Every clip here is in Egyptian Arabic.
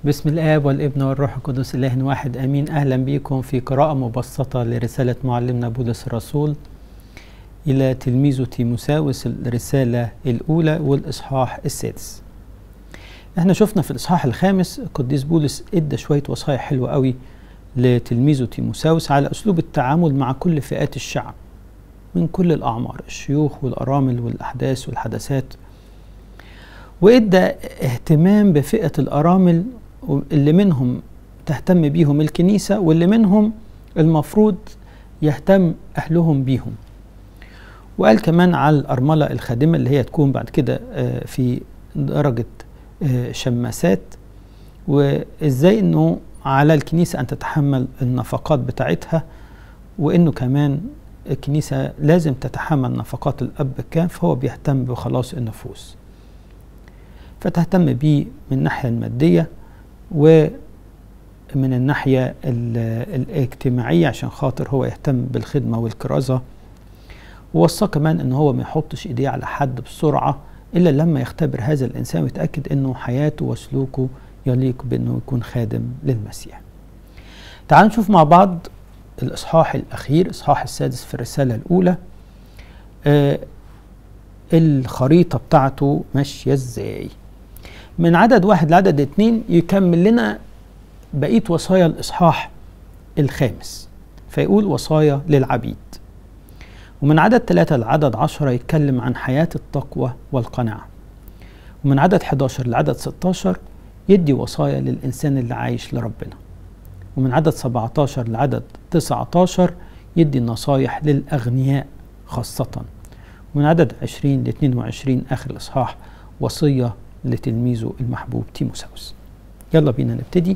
بسم الآب والابن والروح القدس إله واحد آمين أهلا بكم في قراءة مبسطة لرسالة معلمنا بولس الرسول إلى تلميذه تيموساوس الرسالة الأولى والإصحاح السادس احنا شفنا في الإصحاح الخامس القديس بولس إدى شوية وصايا حلوة قوي لتلميذه تيموساوس على أسلوب التعامل مع كل فئات الشعب من كل الأعمار الشيوخ والأرامل والأحداث والحدثات وإدى اهتمام بفئة الأرامل اللي منهم تهتم بيهم الكنيسة واللي منهم المفروض يهتم أهلهم بيهم وقال كمان على الأرملة الخادمة اللي هي تكون بعد كده في درجة شماسات وإزاي أنه على الكنيسة أن تتحمل النفقات بتاعتها وأنه كمان الكنيسة لازم تتحمل نفقات الأب كان فهو بيهتم بخلاص النفوس فتهتم بيه من الناحية المادية ومن الناحية الاجتماعية عشان خاطر هو يهتم بالخدمة والكرازة ووصاه كمان ان هو ما يحطش ايديه على حد بسرعة الا لما يختبر هذا الانسان ويتأكد انه حياته وسلوكه يليق بانه يكون خادم للمسيح تعالوا نشوف مع بعض الاصحاح الاخير اصحاح السادس في الرسالة الاولى آه الخريطة بتاعته ماشية ازاي من عدد واحد لعدد اتنين يكمل لنا بقية وصايا الإصحاح الخامس فيقول وصايا للعبيد ومن عدد ثلاثة لعدد عشرة يتكلم عن حياة التقوى والقناعة ومن عدد 11 لعدد 16 يدي وصايا للإنسان اللي عايش لربنا ومن عدد 17 لعدد 19 يدي نصايح للأغنياء خاصةً ومن عدد 20 ل 22 آخر الإصحاح وصية لتلميذه المحبوب تيموساوس يلا بينا نبتدي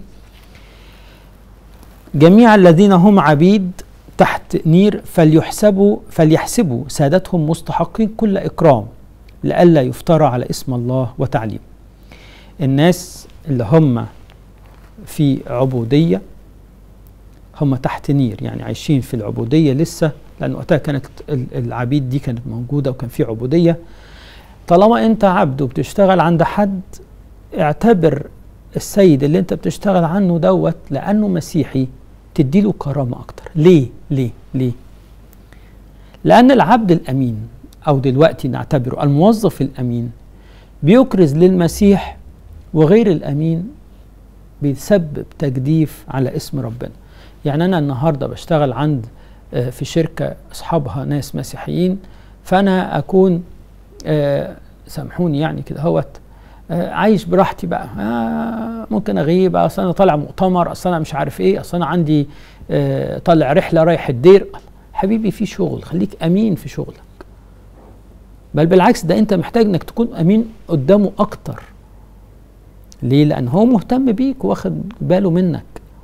جميع الذين هم عبيد تحت نير فليحسبوا فليحسبوا سادتهم مستحقين كل إكرام لئلا يفترى على اسم الله وتعليم الناس اللي هم في عبودية هم تحت نير يعني عايشين في العبودية لسه لأن وقتها كانت العبيد دي كانت موجودة وكان في عبودية طالما أنت عبد وبتشتغل عند حد اعتبر السيد اللي أنت بتشتغل عنه دوت لأنه مسيحي تديله كرامة أكتر ليه؟ ليه؟ ليه؟ لأن العبد الأمين أو دلوقتي نعتبره الموظف الأمين بيكرز للمسيح وغير الأمين بيسبب تجديف على اسم ربنا يعني أنا النهاردة بشتغل عند في شركة أصحابها ناس مسيحيين فأنا أكون آه سامحوني يعني كده هوت آه عايش براحتي بقى آه ممكن أغيب أصل أنا طالع مؤتمر أصل أنا مش عارف إيه أصل أنا عندي آه طالع رحلة رايح الدير حبيبي في شغل خليك أمين في شغلك بل بالعكس ده أنت محتاج إنك تكون أمين قدامه أكتر ليه؟ لأن هو مهتم بيك واخد باله منك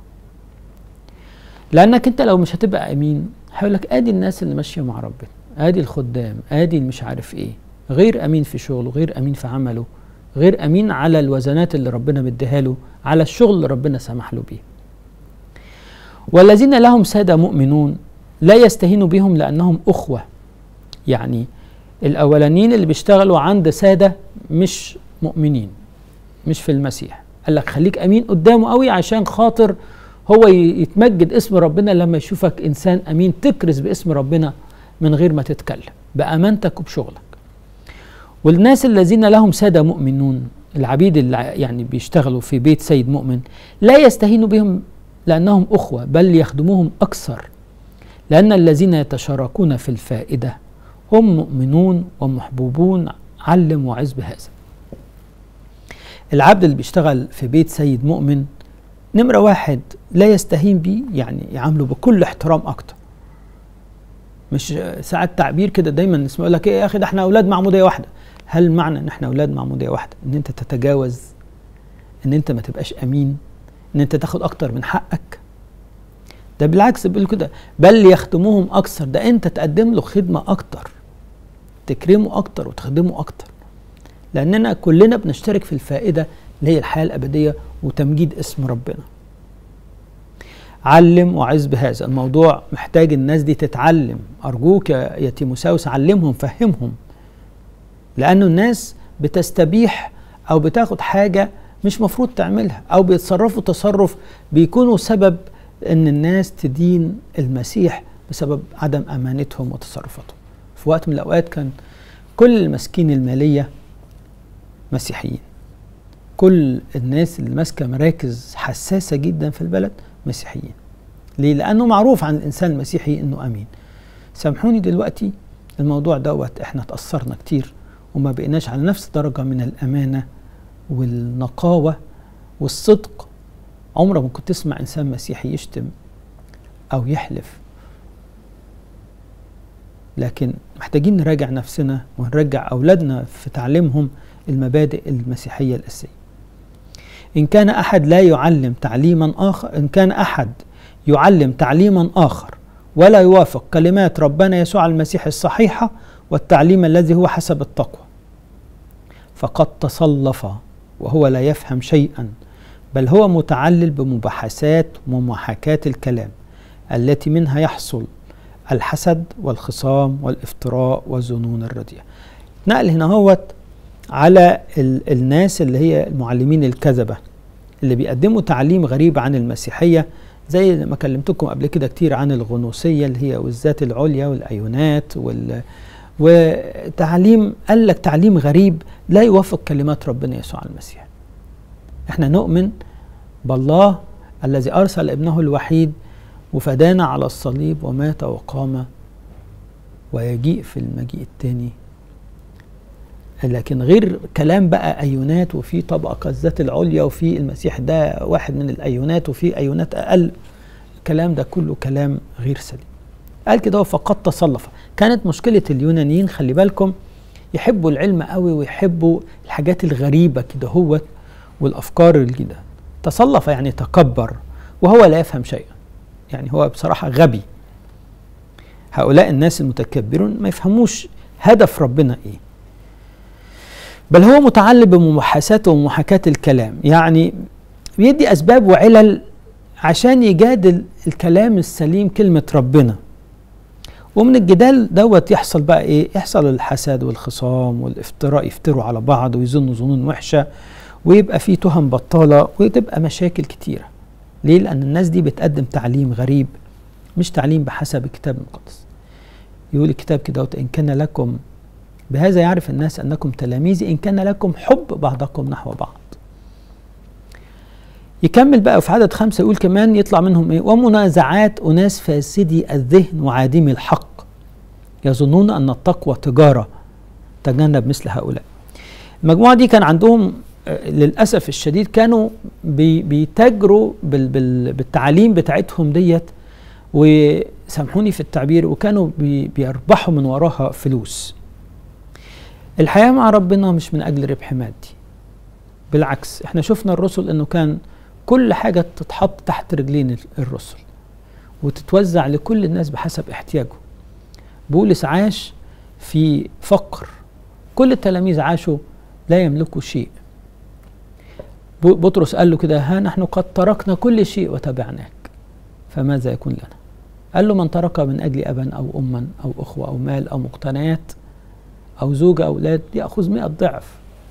لانك انت لو مش هتبقى امين هيقول لك ادي الناس اللي ماشيه مع ربنا ادي الخدام ادي مش عارف ايه غير امين في شغله غير امين في عمله غير امين على الوزنات اللي ربنا مديها له على الشغل اللي ربنا سمح له بيه والذين لهم ساده مؤمنون لا يستهينوا بهم لانهم اخوه يعني الاولانيين اللي بيشتغلوا عند ساده مش مؤمنين مش في المسيح قال لك خليك امين قدامه قوي عشان خاطر هو يتمجد اسم ربنا لما يشوفك انسان امين تكرز باسم ربنا من غير ما تتكلم بامانتك وبشغلك والناس الذين لهم ساده مؤمنون العبيد اللي يعني بيشتغلوا في بيت سيد مؤمن لا يستهينوا بهم لانهم اخوه بل يخدموهم اكثر لان الذين يتشاركون في الفائده هم مؤمنون ومحبوبون علم وعز بهذا العبد اللي بيشتغل في بيت سيد مؤمن نمرة واحد لا يستهين بيه يعني يعامله بكل احترام أكتر مش ساعات تعبير كده دايما نسمع لك ايه يا اخي ده احنا اولاد معموديه واحده هل معنى ان احنا اولاد معموديه واحده ان انت تتجاوز ان انت ما تبقاش امين ان انت تاخد اكتر من حقك ده بالعكس بيقول كده بل يخدموهم اكثر ده انت تقدم له خدمه اكتر تكرمه اكتر وتخدمه اكتر لاننا كلنا بنشترك في الفائده اللي هي الحياه الابديه وتمجيد اسم ربنا علم وعز بهذا الموضوع محتاج الناس دي تتعلم أرجوك يا تيموساوس علمهم فهمهم لأنه الناس بتستبيح أو بتاخد حاجة مش مفروض تعملها او بيتصرفوا تصرف بيكونوا سبب ان الناس تدين المسيح بسبب عدم امانتهم وتصرفاتهم في وقت من الاوقات كان كل المسكين الماليه مسيحيين كل الناس اللي ماسكه مراكز حساسه جدا في البلد مسيحيين ليه لانه معروف عن الانسان المسيحي انه امين سامحوني دلوقتي الموضوع دوت احنا تاثرنا كتير وما بقيناش على نفس درجه من الامانه والنقاوه والصدق عمرك ما كنت تسمع انسان مسيحي يشتم او يحلف لكن محتاجين نراجع نفسنا ونرجع اولادنا في تعليمهم المبادئ المسيحيه الاساسيه ان كان احد لا يعلم تعليما اخر ان كان احد يعلم تعليما اخر ولا يوافق كلمات ربنا يسوع المسيح الصحيحه والتعليم الذي هو حسب التقوى فقد تصلف وهو لا يفهم شيئا بل هو متعلل بمباحثات ومحاكاة الكلام التي منها يحصل الحسد والخصام والافتراء والظنون الرديئة نقل هنا هوت على ال الناس اللي هي المعلمين الكذبة اللي بيقدموا تعليم غريب عن المسيحية زي ما كلمتكم قبل كده كتير عن الغنوصية اللي هي والذات العليا والأيونات وال وتعليم قال لك تعليم غريب لا يوافق كلمات ربنا يسوع المسيح احنا نؤمن بالله الذي ارسل ابنه الوحيد وفدانا على الصليب ومات وقام ويجيء في المجيء الثاني لكن غير كلام بقى ايونات وفي طبقه الذات العليا وفي المسيح ده واحد من الايونات وفي ايونات اقل الكلام ده كله كلام غير سليم قال كده فقد تصلف كانت مشكله اليونانيين خلي بالكم يحبوا العلم قوي ويحبوا الحاجات الغريبه كده هو والافكار الجديده تصلف يعني تكبر وهو لا يفهم شيئا يعني هو بصراحه غبي هؤلاء الناس المتكبرون ما يفهموش هدف ربنا ايه بل هو متعلق بمباحثات ومحاكاة الكلام يعني بيدي أسباب وعلل عشان يجادل الكلام السليم كلمة ربنا ومن الجدال دوت يحصل بقى ايه يحصل الحسد والخصام والافتراء يفتروا على بعض ويظنوا ظنون وحشه ويبقى في تهم بطاله وتبقى مشاكل كتيره ليه لان الناس دي بتقدم تعليم غريب مش تعليم بحسب الكتاب المقدس يقول الكتاب كده ان كان لكم بهذا يعرف الناس انكم تلاميذي ان كان لكم حب بعضكم نحو بعض يكمل بقى في عدد خمسة يقول كمان يطلع منهم ايه ومنازعات أناس فاسدي الذهن وعادمي الحق يظنون أن التقوى تجارة تجنب مثل هؤلاء المجموعة دي كان عندهم للأسف الشديد كانوا بي بيتاجروا بال بال بالتعاليم بتاعتهم ديت وسامحوني في التعبير وكانوا بي بيربحوا من وراها فلوس الحياة مع ربنا مش من أجل ربح مادي بالعكس احنا شفنا الرسل انه كان كل حاجة تتحط تحت رجلين الرسل وتتوزع لكل الناس بحسب احتياجه بولس عاش في فقر كل التلاميذ عاشوا لا يملكوا شيء بطرس قال له كده ها نحن قد تركنا كل شيء وتبعناك فماذا يكون لنا قال له من ترك من أجل أبا أو أما أو أخوة أو مال أو مقتنيات أو زوجة أو أولاد يأخذ مئة ضعف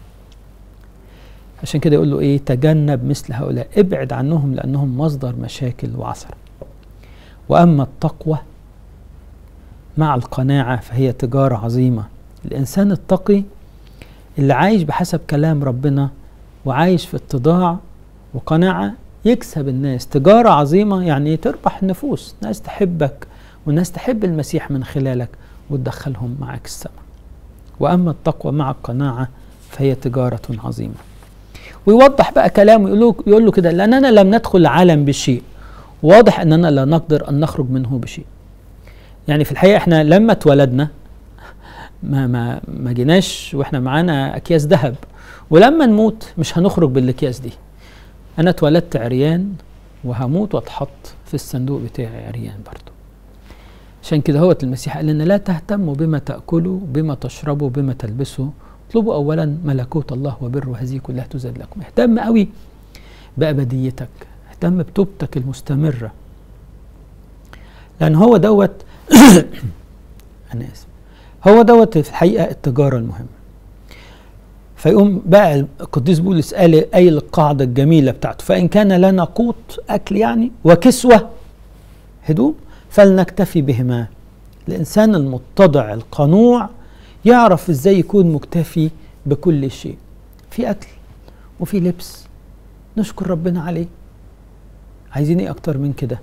عشان كده يقول له ايه تجنب مثل هؤلاء ابعد عنهم لانهم مصدر مشاكل وعثر واما التقوى مع القناعه فهي تجاره عظيمه الانسان التقي اللي عايش بحسب كلام ربنا وعايش في اتضاع وقناعه يكسب الناس تجاره عظيمه يعني تربح النفوس ناس تحبك والناس تحب المسيح من خلالك وتدخلهم معك السماء واما التقوى مع القناعه فهي تجاره عظيمه ويوضح بقى كلامه يقول له يقول له كده لاننا لم ندخل العالم بشيء واضح اننا لا نقدر ان نخرج منه بشيء يعني في الحقيقه احنا لما اتولدنا ما ما ما جيناش واحنا معانا اكياس ذهب ولما نموت مش هنخرج بالاكياس دي انا اتولدت عريان وهموت واتحط في الصندوق بتاعي عريان برضه عشان كده هوت المسيح قال لنا لا تهتموا بما تاكلوا بما تشربوا بما تلبسوا اطلبوا اولا ملكوت الله وبره هذه كلها تزاد لكم اهتم قوي بابديتك اهتم بتوبتك المستمره لان هو دوت انا اسف هو دوت في الحقيقه التجاره المهمه فيقوم بقى القديس بولس قال قايل القاعدة الجميلة بتاعته فإن كان لنا قوت أكل يعني وكسوة هدوء فلنكتفي بهما الإنسان المتضع القنوع يعرف إزاي يكون مكتفي بكل شيء في أكل وفي لبس نشكر ربنا عليه عايزين ايه اكتر من كده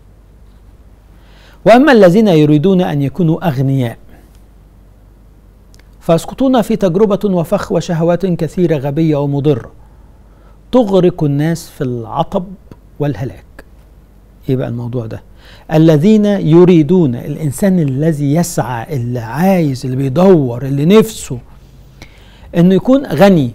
واما الذين يريدون ان يكونوا اغنياء فيسقطون في تجربه وفخ وشهوات كثيره غبيه ومضره تغرق الناس في العطب والهلاك ايه بقى الموضوع ده الذين يريدون الانسان الذي يسعى اللي عايز اللي بيدور اللي نفسه انه يكون غني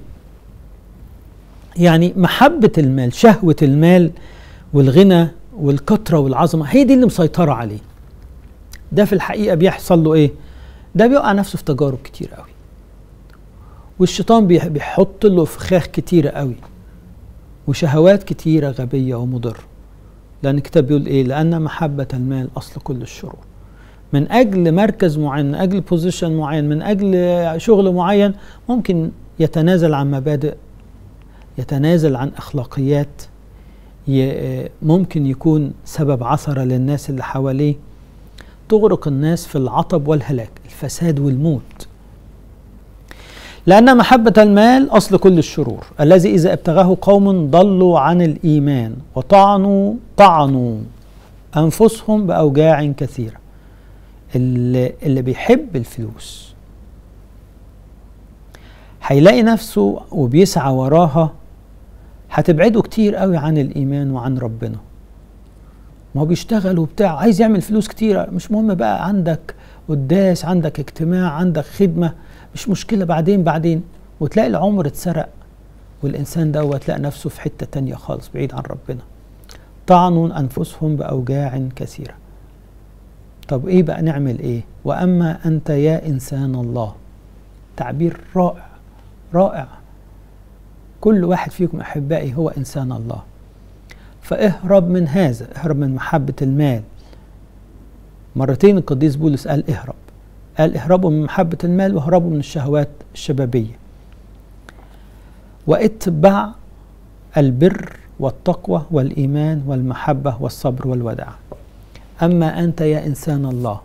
يعني محبة المال شهوة المال والغنى والكثرة والعظمة هي دي اللي مسيطرة عليه ده في الحقيقة بيحصل له ايه ده بيقع نفسه في تجارب كتير قوي والشيطان بيحط له فخاخ كتيرة قوي وشهوات كتيرة غبية ومضرة لأن الكتاب بيقول إيه؟ لأن محبة المال أصل كل الشرور. من أجل مركز معين، من أجل بوزيشن معين، من أجل شغل معين ممكن يتنازل عن مبادئ يتنازل عن اخلاقيات ممكن يكون سبب عثره للناس اللي حواليه تغرق الناس في العطب والهلاك الفساد والموت لأن محبة المال أصل كل الشرور الذي إذا ابتغاه قوم ضلوا عن الإيمان وطعنوا طعنوا أنفسهم بأوجاع كثيرة اللي, اللي بيحب الفلوس هيلاقي نفسه وبيسعى وراها هتبعده كتير قوي عن الايمان وعن ربنا ما هو بيشتغل وبتاع عايز يعمل فلوس كتيره مش مهم بقى عندك قداس عندك اجتماع عندك خدمه مش مشكله بعدين بعدين وتلاقي العمر اتسرق والانسان دوت لقى نفسه في حته تانية خالص بعيد عن ربنا طعنوا انفسهم باوجاع كثيره طب ايه بقى نعمل ايه واما انت يا انسان الله تعبير رائع رائع كل واحد فيكم احبائي هو انسان الله فاهرب من هذا اهرب من محبه المال مرتين القديس بولس قال اهرب قال اهربوا من محبه المال واهربوا من الشهوات الشبابيه واتبع البر والتقوى والايمان والمحبه والصبر والوداع اما انت يا انسان الله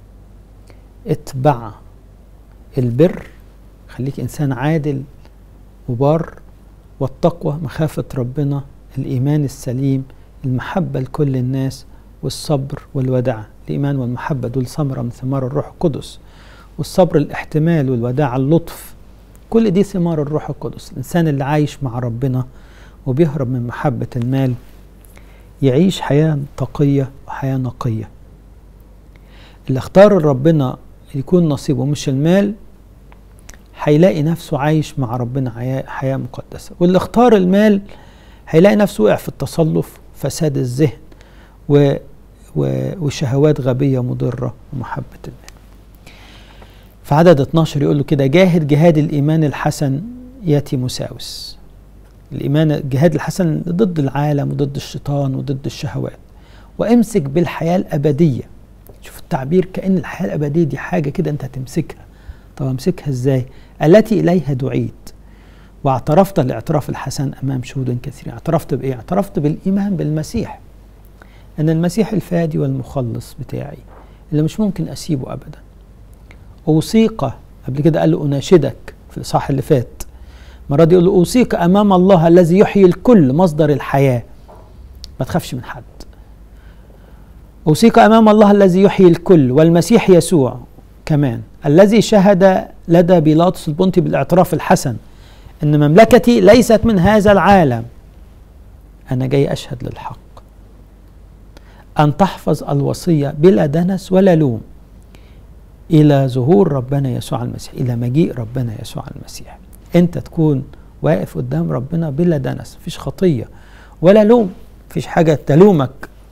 اتبع البر خليك انسان عادل وبار والتقوى مخافة ربنا الإيمان السليم المحبة لكل الناس والصبر والوداع الإيمان والمحبة دول ثمرة من ثمار الروح القدس والصبر الاحتمال والوداع اللطف كل دي ثمار الروح القدس الإنسان اللي عايش مع ربنا وبيهرب من محبة المال يعيش حياة تقية وحياة نقية اللي اختار ربنا يكون نصيبه مش المال هيلاقي نفسه عايش مع ربنا حياة مقدسة واللي اختار المال هيلاقي نفسه وقع في التصلف فساد الذهن و وشهوات غبية مضرة ومحبة المال في عدد 12 يقول له كده جاهد جهاد الإيمان الحسن يا تيموساوس الإيمان الجهاد الحسن ضد العالم وضد الشيطان وضد الشهوات وامسك بالحياة الأبدية شوف التعبير كأن الحياة الأبدية دي حاجة كده أنت هتمسكها طب امسكها ازاي التي اليها دعيت واعترفت الاعتراف الحسن امام شهود كثيرين اعترفت بايه اعترفت بالايمان بالمسيح ان المسيح الفادي والمخلص بتاعي اللي مش ممكن اسيبه ابدا اوصيك قبل كده قال له اناشدك في الاصحاح اللي فات مرة دي يقول له اوصيك امام الله الذي يحيي الكل مصدر الحياه ما تخافش من حد اوصيك امام الله الذي يحيي الكل والمسيح يسوع كمان الذي شهد لدى بيلاطس البنطي بالاعتراف الحسن ان مملكتي ليست من هذا العالم انا جاي اشهد للحق ان تحفظ الوصيه بلا دنس ولا لوم الى ظهور ربنا يسوع المسيح الى مجيء ربنا يسوع المسيح انت تكون واقف قدام ربنا بلا دنس مفيش خطيه ولا لوم مفيش حاجه تلومك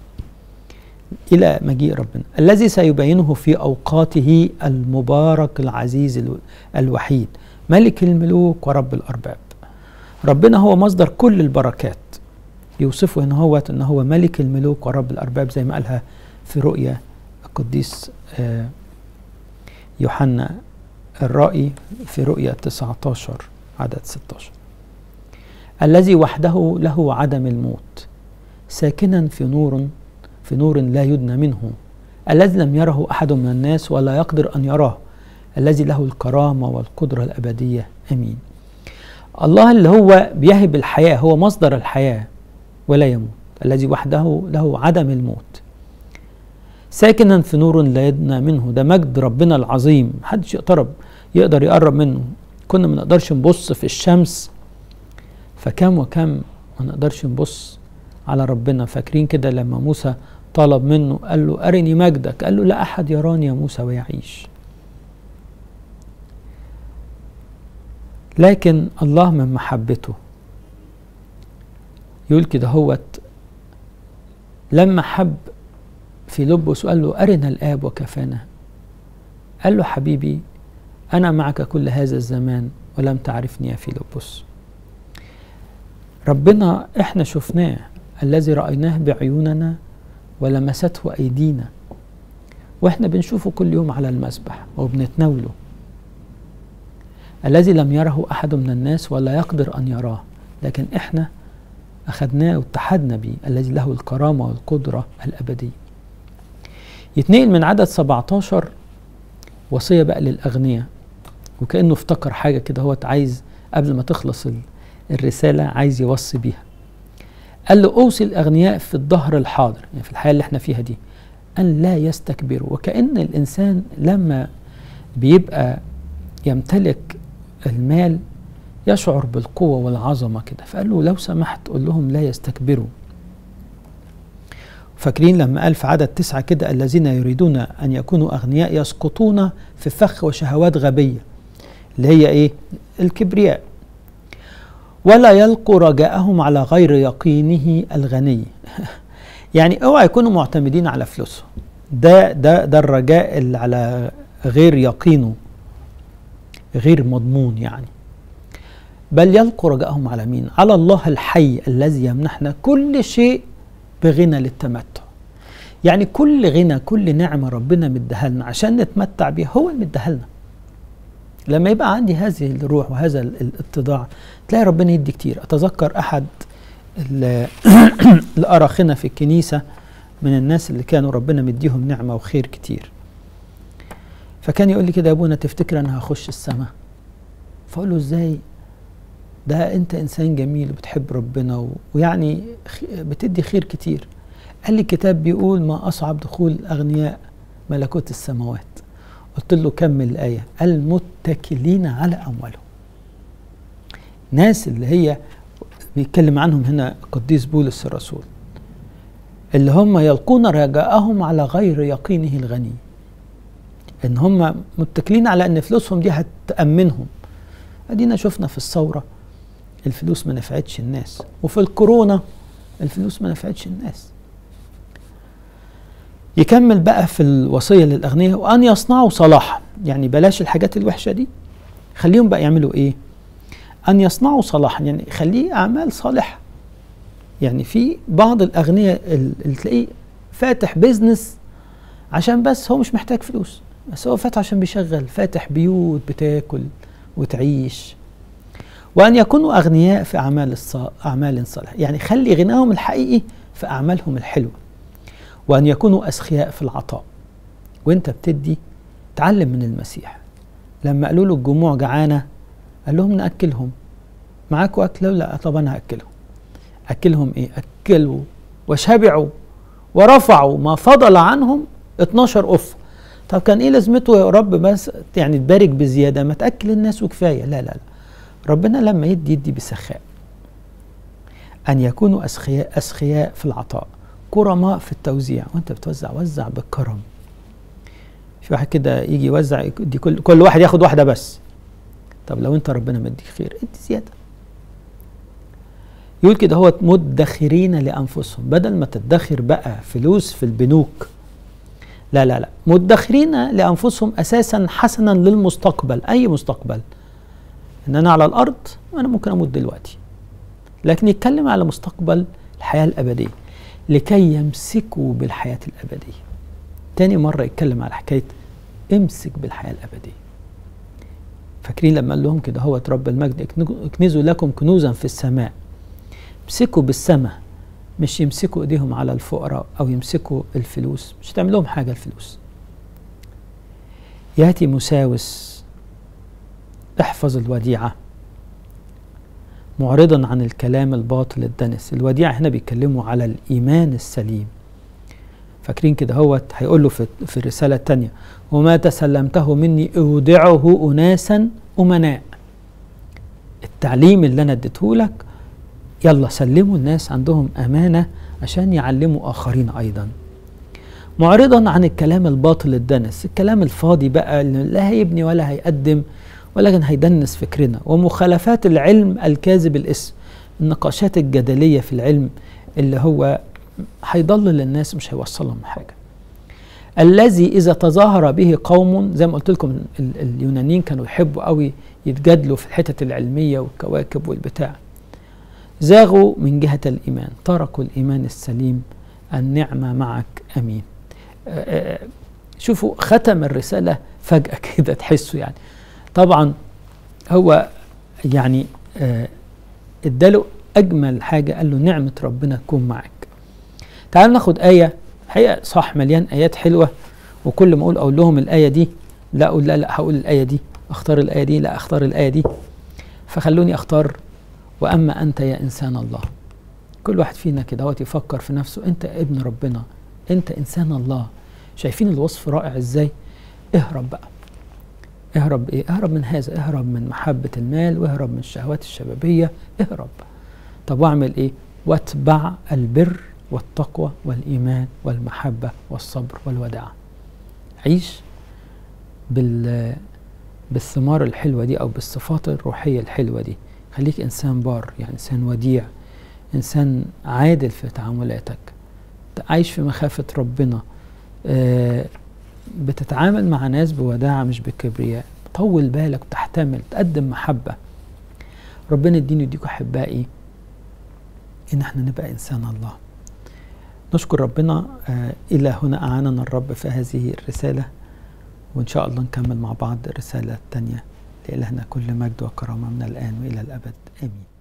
إلى مجيء ربنا الذي سيبينه في أوقاته المبارك العزيز الوحيد ملك الملوك ورب الأرباب ربنا هو مصدر كل البركات يوصفه هنا هو أنه هو ملك الملوك ورب الأرباب زي ما قالها في رؤيا القديس يوحنا الرائي في رؤيا 19 عدد 16 الذي وحده له عدم الموت ساكنا في نور في نور لا يدنى منه الذي لم يره أحد من الناس ولا يقدر أن يراه الذي له الكرامة والقدرة الأبدية أمين الله اللي هو بيهب الحياة هو مصدر الحياة ولا يموت الذي وحده له عدم الموت ساكنا في نور لا يدنى منه ده مجد ربنا العظيم محدش يقترب يقدر يقرب منه كنا ما نقدرش نبص في الشمس فكم وكم ما نقدرش نبص على ربنا فاكرين كده لما موسى طلب منه قال له أرني مجدك قال له لا أحد يراني يا موسى ويعيش لكن الله من محبته يقول كده هوت لما حب في لبس وقال له أرنا الآب وكفانا قال له حبيبي أنا معك كل هذا الزمان ولم تعرفني يا فيلبس ربنا احنا شفناه الذي رأيناه بعيوننا ولمسته أيدينا واحنا بنشوفه كل يوم على المسبح وبنتناوله الذي لم يره أحد من الناس ولا يقدر أن يراه لكن احنا أخذناه واتحدنا به الذي له الكرامة والقدرة الأبدية يتنقل من عدد 17 وصية بقى للأغنياء وكأنه افتكر حاجة كده هو عايز قبل ما تخلص الرسالة عايز يوصي بيها قال له أوصي الأغنياء في الظهر الحاضر يعني في الحياة اللي احنا فيها دي أن لا يستكبروا وكأن الإنسان لما بيبقى يمتلك المال يشعر بالقوة والعظمة كده فقال له لو سمحت قول لهم لا يستكبروا فاكرين لما قال في عدد تسعة كده الذين يريدون أن يكونوا أغنياء يسقطون في فخ وشهوات غبية اللي هي إيه الكبرياء ولا يلقوا رجاءهم على غير يقينه الغني يعني اوعى يكونوا معتمدين على فلوسهم ده ده ده الرجاء اللي على غير يقينه غير مضمون يعني بل يلقوا رجاءهم على مين على الله الحي الذي يمنحنا كل شيء بغنى للتمتع يعني كل غنى كل نعمة ربنا مديها لنا عشان نتمتع بيها هو اللي مديها لنا لما يبقى عندي هذه الروح وهذا الاتضاع تلاقي ربنا يدي كتير أتذكر أحد الأراخنة في الكنيسة من الناس اللي كانوا ربنا مديهم نعمة وخير كتير فكان يقول لي كده يا ابونا تفتكر انا هخش السماء فاقول له ازاي ده انت انسان جميل وبتحب ربنا ويعني بتدي خير كتير قال لي الكتاب بيقول ما اصعب دخول الاغنياء ملكوت السماوات قلت له كمل الايه المتكلين على اموالهم ناس اللي هي بيتكلم عنهم هنا قديس بولس الرسول اللي هم يلقون رجاءهم على غير يقينه الغني ان هم متكلين على ان فلوسهم دي هتامنهم ادينا شفنا في الثوره الفلوس ما نفعتش الناس وفي الكورونا الفلوس ما نفعتش الناس يكمل بقى في الوصيه للاغنياء وان يصنعوا صلاحا يعني بلاش الحاجات الوحشه دي خليهم بقى يعملوا ايه ان يصنعوا صلاحا يعني خليه اعمال صالحه يعني في بعض الاغنياء اللي تلاقيه فاتح بيزنس عشان بس هو مش محتاج فلوس بس هو فاتح عشان بيشغل فاتح بيوت بتاكل وتعيش وأن يكونوا أغنياء في أعمال الص... أعمال صالحة يعني خلي غناهم الحقيقي في أعمالهم الحلوة وأن يكونوا أسخياء في العطاء وأنت بتدي تعلم من المسيح لما قالوا له الجموع جعانة قال لهم نأكلهم معاكوا أكل لا طب أنا هأكلهم أكلهم إيه أكلوا وشبعوا ورفعوا ما فضل عنهم 12 أف طب كان ايه لازمته يا رب بس يعني تبارك بزياده ما تاكل الناس وكفايه لا لا لا ربنا لما يدي يدي بسخاء ان يكونوا اسخياء اسخياء في العطاء كرماء في التوزيع وانت بتوزع وزع بالكرم في واحد كده يجي يوزع يدي كل كل واحد ياخد واحده بس طب لو انت ربنا مديك خير ادي زياده يقول كده هو مدخرين لانفسهم بدل ما تدخر بقى فلوس في البنوك لا لا لا مدخرين لانفسهم اساسا حسنا للمستقبل اي مستقبل ان انا على الارض انا ممكن اموت دلوقتي لكن يتكلم على مستقبل الحياه الابديه لكي يمسكوا بالحياه الابديه تاني مره يتكلم على حكايه امسك بالحياه الابديه فاكرين لما قال لهم كده هو رب المجد اكنزوا لكم كنوزا في السماء امسكوا بالسماء مش يمسكوا ايديهم على الفقراء او يمسكوا الفلوس مش هتعمل لهم حاجه الفلوس ياتي مساوس احفظ الوديعه معرضا عن الكلام الباطل الدنس الوديعه هنا بيتكلموا على الايمان السليم فاكرين كده هو هيقول له في, في الرساله الثانيه وما تسلمته مني اودعه اناسا امناء التعليم اللي انا اديته لك يلا سلموا الناس عندهم امانه عشان يعلموا اخرين ايضا معرضا عن الكلام الباطل الدنس الكلام الفاضي بقى اللي لا هيبني ولا هيقدم ولكن هيدنس فكرنا ومخالفات العلم الكاذب الاسم النقاشات الجدلية في العلم اللي هو هيضلل الناس مش هيوصلهم حاجة الذي إذا تظاهر به قوم زي ما قلت لكم اليونانيين كانوا يحبوا قوي يتجادلوا في الحتت العلمية والكواكب والبتاع زاغوا من جهة الإيمان تركوا الإيمان السليم النعمة معك أمين شوفوا ختم الرسالة فجأة كده تحسوا يعني طبعا هو يعني اداله أجمل حاجة قال له نعمة ربنا تكون معك تعالوا ناخد آية حقيقة صح مليان آيات حلوة وكل ما أقول أقول لهم الآية دي لا أقول لا لا هقول الآية دي أختار الآية دي لا أختار الآية دي فخلوني أختار وأما أنت يا إنسان الله كل واحد فينا كده هو يفكر في نفسه أنت ابن ربنا أنت إنسان الله شايفين الوصف رائع إزاي اهرب بقى اهرب ايه اهرب من هذا اهرب من محبة المال واهرب من الشهوات الشبابية اهرب طب واعمل ايه واتبع البر والتقوى والإيمان والمحبة والصبر والوداعة عيش بال بالثمار الحلوة دي أو بالصفات الروحية الحلوة دي خليك إنسان بار يعني إنسان وديع إنسان عادل في تعاملاتك عايش في مخافة ربنا آه بتتعامل مع ناس بوداعة مش بكبرياء طول بالك وتحتمل تقدم محبة ربنا يديني يديكوا أحبائي إن احنا نبقى إنسان الله نشكر ربنا آه إلى هنا أعاننا الرب في هذه الرسالة وإن شاء الله نكمل مع بعض الرسالة الثانية لإلهنا كل مجد وكرامة من الآن وإلى الأبد آمين